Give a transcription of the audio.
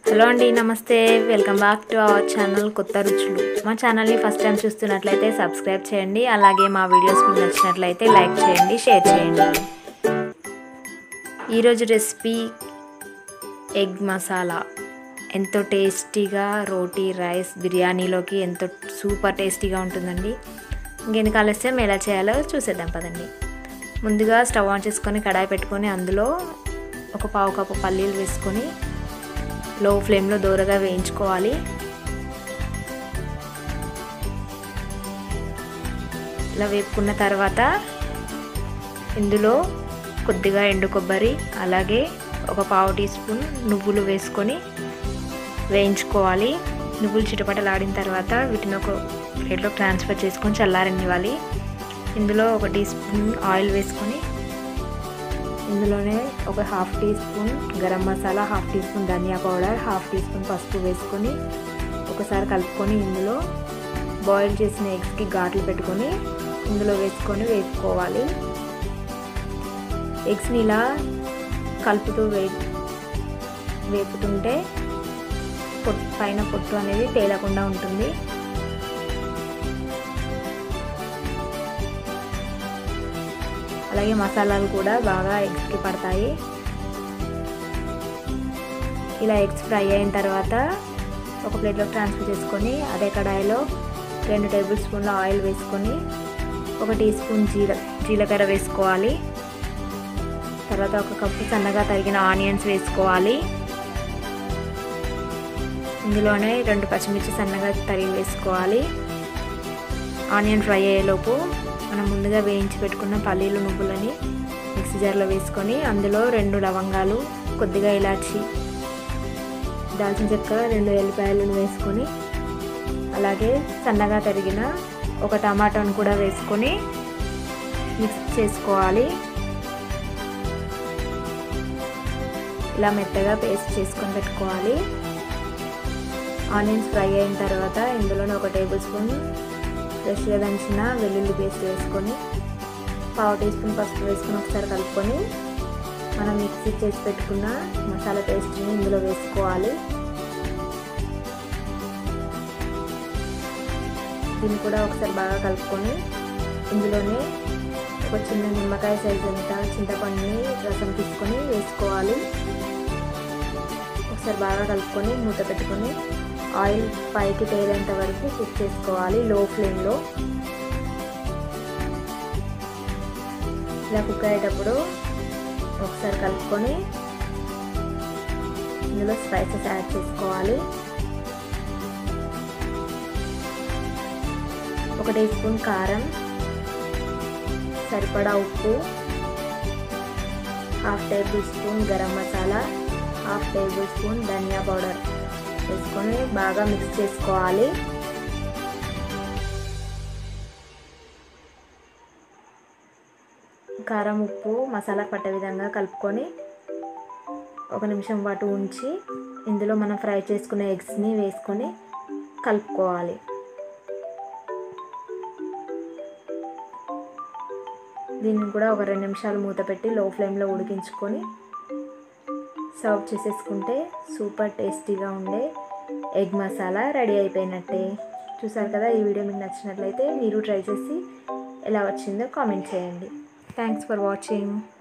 hello అండి నమస్తే welcome back to our channel కొత్త రుచులు మా ఛానల్ని ఫస్ట్ టైం చూస్తున్నట్లయితే సబ్స్క్రైబ్ చేయండి అలాగే మా వీడియోస్ మీకు నచ్చినట్లయితే లైక్ చేయండి షేర్ చేయండి ఈరోజు రెసిపీ ఎగ్ మసాలా ఎంతో టేస్టీగా రోటీ రైస్ బిర్యానీలోకి ఎంతో సూపర్ టేస్టీగా ఉంటుందండి ఇంకెందుకు ఆలస్యం ఎలా చేయాలో చూసేద్దాం పదండి ముందుగా స్టవ్ ఆన్ చేసుకొని కడాయి పెట్టుకొని అందులో ఒక పావు కప్పు పల్లీలు వేసుకొని లో ఫ్లేమ్లో దూరగా వేయించుకోవాలి ఇలా వేపుకున్న తర్వాత ఇందులో కొద్దిగా ఎండు కొబ్బరి అలాగే ఒక పావు టీ స్పూన్ నువ్వులు వేసుకొని వేయించుకోవాలి నువ్వులు చిటపటలాడిన తర్వాత వీటిని ఒక ప్లేట్లో ట్రాన్స్ఫర్ చేసుకొని చల్లారనివ్వాలి ఇందులో ఒక టీ స్పూన్ ఆయిల్ వేసుకొని ఇందులోనే ఒక half teaspoon garam masala half teaspoon dhania powder half teaspoon పసుపు వేసుకొని ఒకసారి కలుపుకొని ఇందులో బాయిల్ చేసిన ఎగ్స్కి ఘాట్లు పెట్టుకొని ఇందులో వేసుకొని వేసుకోవాలి ఎగ్స్ని ఇలా కలుపుతూ వే వేపుతుంటే పొట్టు పైన పొట్టు అనేది తేలకుండా ఉంటుంది అలాగే మసాలాలు కూడా బాగా ఎగ్స్కి పడతాయి ఇలా ఎగ్స్ ఫ్రై అయిన తర్వాత ఒక ప్లేట్లో ట్రాన్స్ఫర్ చేసుకొని అదే కడాయిలో రెండు టేబుల్ స్పూన్ల ఆయిల్ వేసుకొని ఒక టీ స్పూన్ జీల జీలకర్ర వేసుకోవాలి తర్వాత ఒక కప్పు సన్నగా తరిగిన ఆనియన్స్ వేసుకోవాలి ఇందులోనే రెండు పచ్చిమిర్చి సన్నగా తరిగి వేసుకోవాలి ఆనియన్ ఫ్రై అయ్యేలోపు మనం ముందుగా వేయించి పెట్టుకున్న పల్లీలు నువ్వులని మిక్సీ జార్లో వేసుకొని అందులో రెండు లవంగాలు కొద్దిగా ఇలాచి దాల్చిన చెక్క రెండు ఎల్లిపాయలను వేసుకొని అలాగే సన్నగా తరిగిన ఒక టమాటాను కూడా వేసుకొని మిక్స్ చేసుకోవాలి ఇలా మెత్తగా పేస్ట్ చేసుకొని పెట్టుకోవాలి ఆనియన్స్ ఫ్రై అయిన తర్వాత ఇందులోనే ఒక టేబుల్ స్పూన్ ఫ్రెష్గా దంచిన వెల్లుల్లి పేస్ట్ వేసుకొని పావు టీ స్పూన్ పసుపు వేసుకొని ఒకసారి కలుపుకొని మనం మిక్సీ చేసి పెట్టుకున్న మసాలా పేస్ట్ని ఇందులో వేసుకోవాలి దీన్ని కూడా ఒకసారి బాగా కలుపుకొని ఇందులోనే ఒక చిన్న నిమ్మకాయ సైజు అంత చింతపండుని రసం తీసుకొని వేసుకోవాలి ఒకసారి బాగా కలుపుకొని మూత పెట్టుకొని ఆయిల్ పైకి తేలేంత వరకు కుక్ చేసుకోవాలి లో ఫ్లేమ్లో ఇలా కుక్ అయ్యేటప్పుడు ఒకసారి కలుపుకొని ఇందులో స్పైసెస్ యాడ్ చేసుకోవాలి ఒక టీ స్పూన్ కారం సరిపడా ఉప్పు half tablespoon garam masala half tablespoon dhania powder వేసుకొని బాగా మిక్స్ చేసుకోవాలి కారం ఉప్పు మసాలా పట్టే విధంగా కలుపుకొని ఒక నిమిషం పాటు ఉంచి ఇందులో మనం ఫ్రై చేసుకున్న ఎగ్స్ని వేసుకొని కలుపుకోవాలి దీన్ని కూడా ఒక రెండు నిమిషాలు మూత పెట్టి లో ఫ్లేమ్లో ఉడికించుకొని సర్వ్ చేసేసుకుంటే సూపర్ టేస్టీగా ఉండే ఎగ్ మసాలా రెడీ అయిపోయినట్టే చూసారు కదా ఈ వీడియో మీకు నచ్చినట్లయితే మీరు ట్రై చేసి ఎలా వచ్చిందో కామెంట్ చేయండి థ్యాంక్స్ ఫర్ వాచింగ్